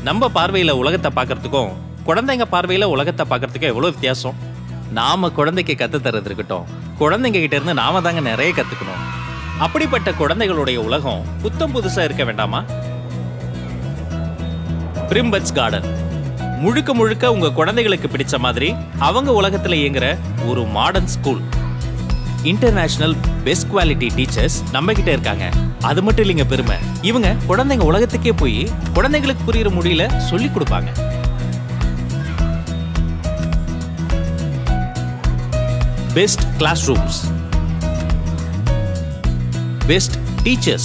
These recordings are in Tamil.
நம்ம பார்வையில உலகத்தை பார்க்கறதுக்கும் குழந்தைங்க பார்வையில உலகத்தை பார்க்கறதுக்கும் எவ்வளவு வித்தியாசம் நாம குழந்தைக்கு கத்து தரது இருக்கட்டும் குழந்தைங்க கிட்ட இருந்து நாம தாங்க நிறைய கத்துக்கணும் அப்படிப்பட்ட குழந்தைகளுடைய உலகம் புத்தம் புதுசா இருக்க வேண்டாமா பிரிம்பட்ஸ் கார்டன் முழுக்க முழுக்க உங்க குழந்தைகளுக்கு பிடிச்ச மாதிரி அவங்க உலகத்துல இயங்குற ஒரு modern school international best quality teachers நம்ம கிட்ட இருக்காங்க அது மட்டும் இல்லைங்க பெருமை இவங்க குழந்தைங்க உலகத்துக்கே போய் குழந்தைங்களுக்கு புரியுற மொழியில சொல்லி கொடுப்பாங்க best classrooms best teachers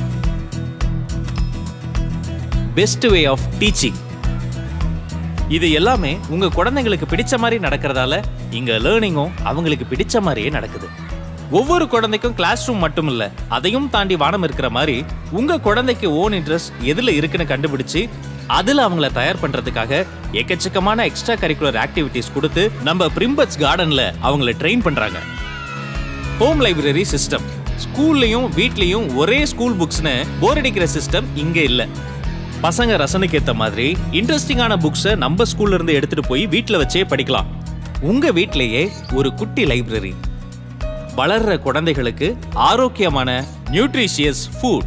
best way of teaching இது எல்லாமே உங்க குழந்தைங்களுக்கு பிடிச்ச மாதிரி நடக்கிறதால இங்க லேர்னிங்கும் அவங்களுக்கு பிடிச்ச மாதிரியே நடக்குது ஒவ்வொரு குழந்தைக்கும் கிளாஸ் ரூம் மட்டும் இல்ல அதையும் தாண்டி வானம் இருக்கிற மாதிரி உங்க குழந்தைக்கு ஓன் இன்ட்ரெஸ்ட் எதுல இருக்குன்னு கண்டுபிடிச்சு அதுல அவங்கள தயார் பண்றதுக்காக எக்கச்சக்கமான எக்ஸ்ட்ரா கரிக்குலர் ஆக்டிவிட்டிஸ் கொடுத்து நம்ம பிரிம்பட்ஸ் கார்டன்ல அவங்கள ட்ரெயின் பண்றாங்க ஹோம் லைப்ரரி சிஸ்டம் ஸ்கூல்லையும் வீட்லயும் ஒரே ஸ்கூல் புக்ஸ்னு போர் அடிக்கிற சிஸ்டம் இங்க இல்ல பசங்க ரசனைக்கு ஏத்த மாதிரி இன்ட்ரெஸ்டிங்கான புக்ஸை நம்ம ஸ்கூல்ல இருந்து எடுத்துட்டு போய் வீட்ல வச்சே படிக்கலாம் உங்க வீட்லயே ஒரு குட்டி லைப்ரரி வளர்ற குழந்தைகளுக்கு ஆரோக்கியமான நியூட்ரிஷியஸ் ஃபுட்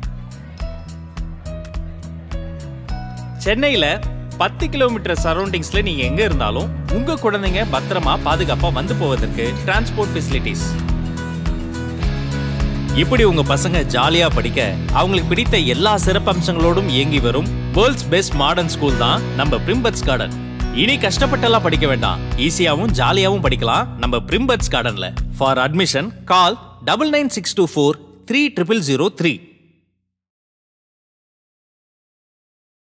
சென்னையில பத்து கிலோமீட்டர் சரௌண்டிங்ஸ்ல நீங்க எங்க இருந்தாலும் உங்க குழந்தைங்க பத்திரமா பாதுகாப்பா வந்து போவதற்கு டிரான்ஸ்போர்ட் ஃபெசிலிட்டிஸ் இப்படி உங்க பசங்க ஜாலியா படிக்க அவங்களுக்கு பிடித்த எல்லா சிறப்பம்சங்களோடும் இயங்கி வரும் வேர்ல்ட்ஸ் பெஸ்ட் மாடர்ன் ஸ்கூல் தான் நம்ம பிரிம்பட்ஸ் கார்டன் இனி கஷ்டப்பட்டெல்லாம் படிக்க வேண்டாம் ஈஸியாவும் ஜாலியாவும் படிக்கலாம் நம்ம பிரிம்பட்ஸ் கார்டன்ல for admission call double nine six two four three triple zero three